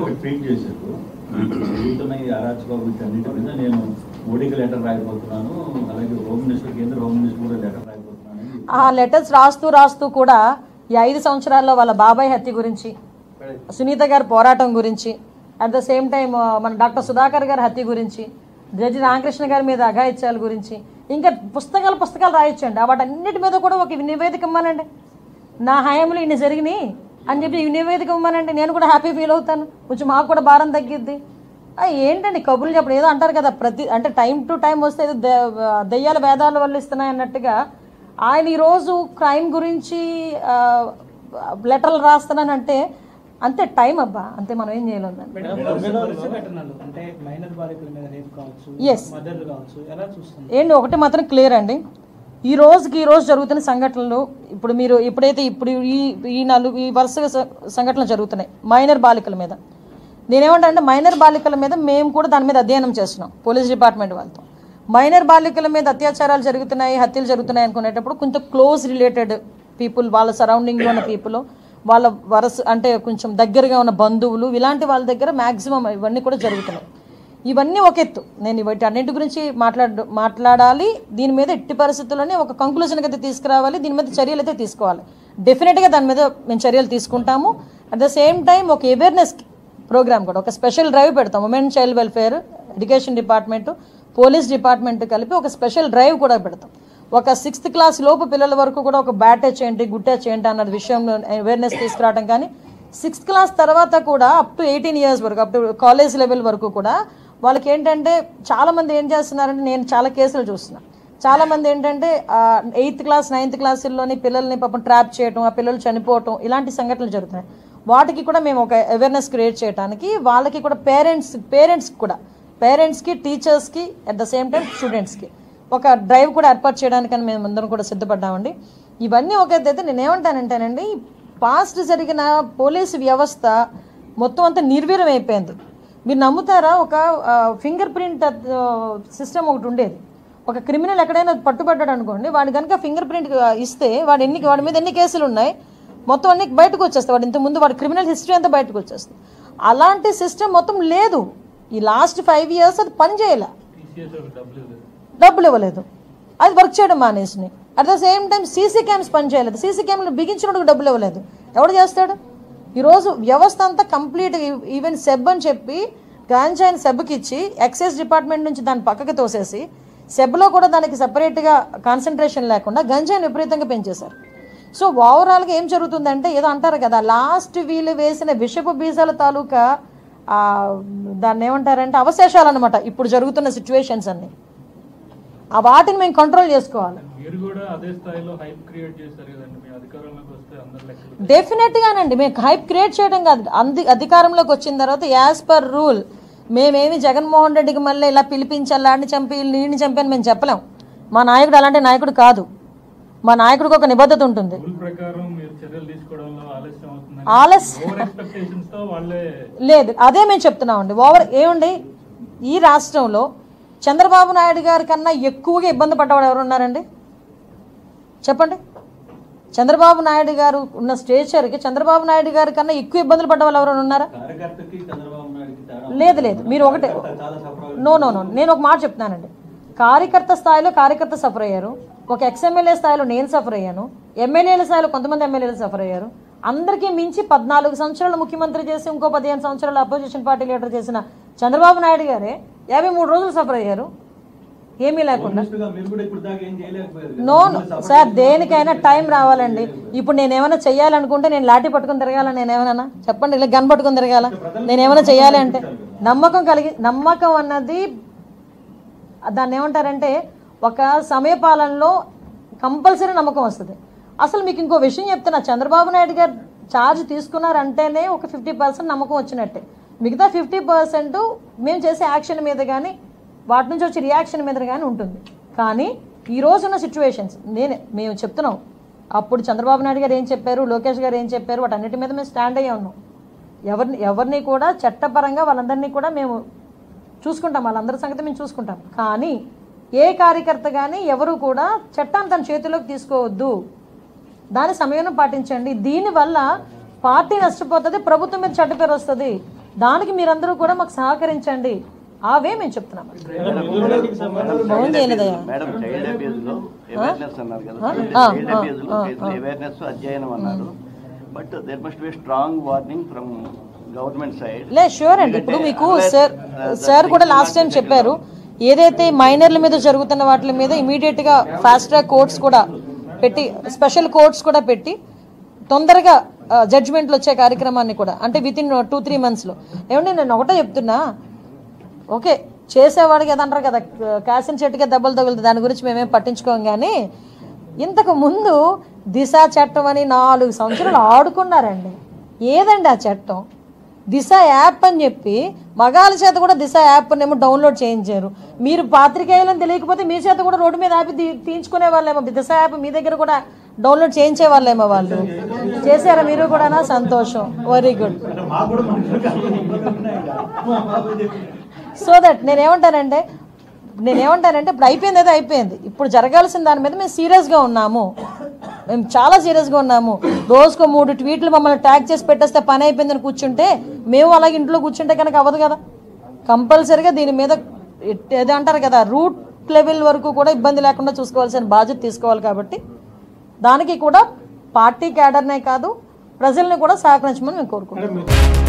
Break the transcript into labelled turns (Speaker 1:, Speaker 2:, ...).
Speaker 1: ఒకటి ట్వీట్ చేశారు జరుగుతున్న ఈ అరాచక వీటన్నిటి మీద నేను మోడీకి లెటర్ రాయబోతున్నాను అలాగే హోమ్ మినిస్టర్ కేంద్ర హోమ్ మినిస్టర్ కూడా లెటర్ రాయబోతున్నాను అని
Speaker 2: ఆ లెటర్స్ రాస్తూ రాస్తూ కూడా ఈ ఐదు సంవత్సరాల్లో వాళ్ళ బాబాయ్ హత్య గురించి సునీత గారి పోరాటం గురించి అట్ ద సేమ్ టైం మన డాక్టర్ సుధాకర్ గారి హత్య గురించి జడ్జి రామకృష్ణ గారి మీద అఘాయిత్యాల గురించి ఇంకా పుస్తకాలు పుస్తకాలు రాయొచ్చండి వాటన్నిటి మీద కూడా ఒక నివేదిక ఇవ్వమనండి నా హయాంలో ఇన్ని జరిగినాయి అని చెప్పి ఈ నివేదిక ఇవ్వమనండి నేను కూడా హ్యాపీ ఫీల్ అవుతాను కొంచెం మాకు కూడా భారం తగ్గిద్ది ఆ, ఏంటండి కబుర్లు చెప్పడం ఏదో అంటారు కదా ప్రతి అంటే టైం టు టైం వస్తే ఏదో ద- దెయ్యాల వేదాలు వల్ల ఇస్తున్నాయి అన్నట్టుగా ఆయన ఈరోజు క్రైమ్ గురించి లెటర్లు రాస్తున్నానంటే అంతే టైం అబ్బా అంతే మనం ఏం చేయలేం దాన్ని.
Speaker 3: వరుస ఘటనలు అంటే మైనర్ బాలికల మీద రేపు కావచ్చు
Speaker 2: Yes.
Speaker 3: మదర్లు కావచ్చు ఎలా చూస్తుంది
Speaker 2: ఏంటి ఒకటి మాత్రం క్లియర్ అండి ఈ రోజుకి ఈ రోజు జరుగుతున్న సంఘటనలు ఇప్పుడు మీరు ఇప్పుడైతే ఇప్పుడు ఈ ఈ నలుగు ఈ వరుస స- సంఘటనలు జరుగుతున్నాయి మైనర్ బాలికల మీద నేనేమంటా అంటే మైనర్ బాలికల మీద మేము కూడా దాని మీద అధ్యయనం చేస్తున్నాం పోలీస్ డిపార్ట్మెంట్ వాళ్ళతో మైనర్ బాలికల మీద అత్యాచారాలు జరుగుతున్నాయి హత్యలు జరుగుతున్నాయి అనుకునేటప్పుడు కొంచెం క్లోజ్ రిలేటెడ్ పీపుల్ వాళ్ళ సరౌండింగ్లో ఉన్న పీపుల్ వాళ్ళ వరస అంటే కొంచెం దగ్గరగా ఉన్న బంధువులు ఇలాంటి వాళ్ళ దగ్గర మ్యాక్సిమం ఇవన్నీ కూడా జరుగుతున్నాయి ఇవన్నీ ఒక ఎత్తు నేను వీటి అన్నింటి గురించి మాట్లాడ మాట్లాడాలి దీని మీద ఎట్టి పరిస్థితుల్లోనే ఒక కంక్లూజన్కి అయితే తీసుకురావాలి దీని మీద చర్యలు అయితే తీసుకోవాలి డెఫినెట్గా దాని మీద మేము చర్యలు తీసుకుంటాము అట్ ద సేమ్ టైం ఒక అవేర్నెస్ ప్రోగ్రామ్ కూడా ఒక స్పెషల్ డ్రైవ్ పెడతాం women child welfare education department police department కలిపి ఒక స్పెషల్ డ్రైవ్ కూడా పెడతాం ఒక సిక్స్త్ క్లాస్ లోపు పిల్లల వరకు కూడా ఒక బ్యాట్ టచ్ ఏంటి గుడ్ టచ్ ఏంటి అన్నది విషయంలో అవేర్నెస్ తీసుకురావడం కానీ సిక్స్త్ క్లాస్ తర్వాత కూడా అప్ టు ఎయిటీన్ ఇయర్స్ వరకు అప్ టు కాలేజ్ లెవెల్ వరకు కూడా వాళ్ళకి ఏంటంటే చాలామంది ఏం చేస్తున్నారంటే నేను చాలా కేసులు చూస్తున్నాను చాలామంది ఏంటంటే ఎయిత్ క్లాస్ నైన్త్ క్లాసుల్లోని పిల్లల్ని పాపం ట్రాప్ చేయటం ఆ పిల్లలు చనిపోవటం ఇలాంటి సంఘటనలు జరుగుతున్నాయి వాటికి కూడా మేము ఒక అవేర్నెస్ క్రియేట్ చేయడానికి వాళ్ళకి కూడా పేరెంట్స్ పేరెంట్స్కి కూడా పేరెంట్స్కి టీచర్స్కి అట్ ద సేమ్ టైం స్టూడెంట్స్కి ఒక డ్రైవ్ కూడా ఏర్పాటు చేయడానికని మేము అందరం కూడా సిద్ధపడ్డామండి ఇవన్నీ ఒక ఎత్తు అయితే నేను ఏమంటానంటేనండి పాస్ట్ జరిగిన పోలీసు వ్యవస్థ మొత్తం అంతా నిర్వీర్యం అయిపోయింది మీరు నమ్ముతారా ఒక ఫింగర్ ప్రింట్ సిస్టమ్ ఒకటి ఉండేది ఒక క్రిమినల్ ఎక్కడైనా పట్టుబడ్డాడు అనుకోండి వాడు కనుక ఫింగర్ ప్రింట్ ఇస్తే వాడు ఎన్ని వాడి మీద ఎన్ని కేసులు ఉన్నాయి మొత్తం అన్ని బయటకు వచ్చేస్తాయి వాడు ఇంతకుముందు వాడి క్రిమినల్ హిస్టరీ అంతా బయటకు వచ్చేస్తుంది అలాంటి సిస్టమ్ మొత్తం లేదు ఈ లాస్ట్ ఫైవ్ ఇయర్స్ అది పని చేయలే డబ్బులు ఇవ్వలేదు అది వర్క్ చేయడం మానేసినాయి at the same time CC cams పని చేయలేదు సీసీ క్యామ్లు బిగించినప్పుడు డబ్బులు ఇవ్వలేదు ఎవడు చేస్తాడు ఈరోజు వ్యవస్థ అంతా కంప్లీట్ ఈవెన్ సెబ్ అని చెప్పి గాంజాయిని సెబ్కి ఇచ్చి ఎక్సైజ్ డిపార్ట్మెంట్ నుంచి దాన్ని పక్కకి తోసేసి సెబ్లో కూడా దానికి సపరేట్గా కాన్సన్ట్రేషన్ లేకుండా గంజాయిని విపరీతంగా పెంచేశారు సో ఓవరాల్గా ఏం జరుగుతుందంటే ఏదో అంటారు కదా లాస్ట్ వీళ్ళు వేసిన విషపు బీజాల తాలూకా ఆ, దాన్ని ఏమంటారంటే అవశేషాలు అనమాట ఇప్పుడు జరుగుతున్న సిచ్యువేషన్స్ అన్ని ఆ వాటిని మేము కంట్రోల్ చేసుకోవాలి
Speaker 4: మీరు కూడా అదే స్థాయిలో హైప్ క్రియేట్ చేశారు కదండి మీ అధికారంలోకి వస్తే అందరు లెక్కలు
Speaker 2: డెఫినెట్గానండి మేము హైప్ క్రియేట్ చేయడం కాదు అంది అధికారంలోకి వచ్చిన తర్వాత యాజ్ పర్ రూల్ మేమేమి జగన్మోహన్ రెడ్డికి మళ్ళీ ఇలా పిలిపించి అలాంటి చంపి నీడిని చంపి అని మేము చెప్పలేం మా నాయకుడు అలాంటి నాయకుడు కాదు మా నాయకుడికి ఒక నిబద్ధత ఉంటుంది
Speaker 4: రూల్ ప్రకారం మీరు చర్యలు తీసుకోవడంలో ఆలస్యం అవుతుందని
Speaker 2: ఆలస్యం
Speaker 4: ఓవర్ ఎక్స్పెక్టేషన్స్ తో వాళ్ళే
Speaker 2: లేదు అదే మేము చెప్తున్నామండి ఓవర్ ఏమండి ఈ రాష్ట్రంలో చంద్రబాబు నాయుడు గారి కన్నా ఎక్కువగా ఇబ్బంది పడ్డవాడు ఎవరు ఉన్నారండి చెప్పండి చంద్రబాబు నాయుడు గారు ఉన్న స్టేచర్కి చంద్రబాబు నాయుడు గారి కన్నా ఎక్కువ ఇబ్బందులు పడ్డ వాళ్ళు ఎవరైనా ఉన్నారా
Speaker 1: కార్యకర్తకి చంద్రబాబు నాయుడుకి తేడా
Speaker 2: లేదు లేదు మీరు ఒకటే
Speaker 1: కార్యకర్త చాలా సఫర్
Speaker 2: నో నో నో నేను ఒక మాట చెప్తున్నానండి కార్యకర్త స్థాయిలో కార్యకర్త సఫర్ అయ్యారు ఒక ఎక్స్ఎమ్మెల్యే స్థాయిలో నేను సఫర్ అయ్యాను ఎమ్మెల్యేల స్థాయిలో కొంతమంది ఎమ్మెల్యేలు సఫర్ అయ్యారు అందరికీ మించి పద్నాలుగు సంవత్సరాలు ముఖ్యమంత్రి చేసి ఇంకో పదిహేను సంవత్సరాలు అపోజిషన్ పార్టీ లీడర్ చేసిన చంద్రబాబు నాయుడు గారే యాభై మూడు రోజులు సఫర్ అయ్యారు ఏమీ లేకుండా
Speaker 1: మినిస్టర్గా మీరు కూడా ఇప్పుడు దాకా ఏం చేయలేకపోయారు కదా.
Speaker 2: నో నో సార్ దేనికైనా టైం రావాలండి ఇప్పుడు నేను ఏమైనా చెయ్యాలనుకుంటే నేను లాఠీ పట్టుకొని తిరగాల నేను ఏమైనా చెప్పండి ఇలా గన్ పట్టుకొని తిరగాల నేను ఏమైనా చెయ్యాలి అంటే నమ్మకం కలిగి నమ్మకం అన్నది దాన్ని ఏమంటారంటే ఒక సమయపాలనలో కంపల్సరీ నమ్మకం వస్తుంది అసలు మీకు ఇంకో విషయం చెప్తున్నా చంద్రబాబు నాయుడు గారు ఛార్జ్ తీసుకున్నారంటేనే ఒక ఫిఫ్టీ పర్సెంట్ నమ్మకం వచ్చినట్టే మిగతా ఫిఫ్టీ పర్సెంట్ మేము చేసే యాక్షన్ మీద కానీ వాటి నుంచి వచ్చే రియాక్షన్ మీద కానీ ఉంటుంది కానీ ఈ రోజు ఉన్న సిచ్యువేషన్స్ నేనే మేము చెప్తున్నాం అప్పుడు చంద్రబాబు నాయుడు గారు ఏం చెప్పారు లోకేష్ గారు ఏం చెప్పారు వాటన్నిటి మీద మేము స్టాండ్ అయ్యే ఉన్నాం ఎవరిని ఎవరిని కూడా చట్టపరంగా వాళ్ళందరినీ కూడా మేము చూసుకుంటాం వాళ్ళందరి సంగతి మేము చూసుకుంటాం కానీ ఏ కార్యకర్త కానీ ఎవరు కూడా చట్టాన్ని తన చేతిలోకి తీసుకోవద్దు దాని సమయం పాటించండి దీనివల్ల పార్టీ నష్టపోతుంది ప్రభుత్వం మీద చెడ్డ పేరు వస్తుంది దానికి మీరందరూ కూడా మాకు సహకరించండి అవే మేము చెప్తున్నాం ఫోన్ చేయలేదయ్యా
Speaker 5: మేడం చైల్డ్ అబ్యూజ్ లో అవేర్నెస్ అన్నారు కదా
Speaker 2: ఆ,
Speaker 5: చైల్డ్
Speaker 2: ఆ,
Speaker 5: అబ్యూజ్ లో
Speaker 2: ఆ, ఆ.
Speaker 5: అవేర్నెస్ అధ్యయనం అన్నారు but there must be strong warning from government side
Speaker 2: లే షూర్ అండి ఇప్పుడు మీకు సార్ సార్ కూడా లాస్ట్ టైం చెప్పారు ఏదైతే మైనర్ల మీద జరుగుతున్న వాటి మీద ఇమీడియట్ గా ఫాస్ట్ ట్రాక్ కోర్ట్స్ కూడా పెట్టి స్పెషల్ కోర్ట్స్ కూడా పెట్టి తొందరగా జడ్జిమెంట్లు వచ్చే కార్యక్రమాన్ని కూడా అంటే విత్ ఇన్ టూ త్రీ మంత్స్లో ఏమంటే నేను ఒకటే చెప్తున్నా ఓకే చేసేవాడికి ఏదంటారు కదా కాసిన చెట్టుకే దెబ్బలు తగులుతుంది దాని గురించి మేమేం పట్టించుకోం కానీ ఇంతకు ముందు దిశ చట్టం అని నాలుగు సంవత్సరాలు ఆడుకున్నారండి ఏదండి ఆ చట్టం దిశ యాప్ అని చెప్పి మగాళ్ళ చేత కూడా దిశ యాప్ ఏమో డౌన్లోడ్ చేయించారు మీరు పాత్రికేయులని తెలియకపోతే మీ చేత కూడా రోడ్డు మీద ఆపి తీ- తీయించుకునే వాళ్ళేమో దిశ యాప్ మీ దగ్గర కూడా డౌన్లోడ్ చేయించే వాళ్ళేమో వాళ్ళు చేశారా మీరు కూడానా సంతోషం వెరీ గుడ్
Speaker 1: మాకు కూడా మనుషులు కాదు ఉన్నాయి కదా. మా బాబాయ్ చెప్పింది.
Speaker 2: సో దట్ నేనేమంటానంటే నేనేమంటానంటే ఇప్పుడు అయిపోయింది ఏదో అయిపోయింది ఇప్పుడు జరగాల్సిన దాని మీద మేము సీరియస్గా ఉన్నాము మేము చాలా సీరియస్గా ఉన్నాము రోజుకో మూడు ట్వీట్లు మమ్మల్ని ట్యాగ్ చేసి పెట్టేస్తే పని అయిపోయిందని కూర్చుంటే మేము అలాగే ఇంట్లో కూర్చుంటే కనుక అవ్వదు కదా కంపల్సరీగా దీని మీద ఎట్- ఏదో అంటారు కదా రూట్ లెవెల్ వరకు కూడా ఇబ్బంది లేకుండా చూసుకోవాల్సిన బాధ్యత తీసుకోవాలి కాబట్టి దానికి కూడా పార్టీ క్యాడర్నే కాదు ప్రజల్ని కూడా సహకరించమని మేము కోరుకుంటున్నాం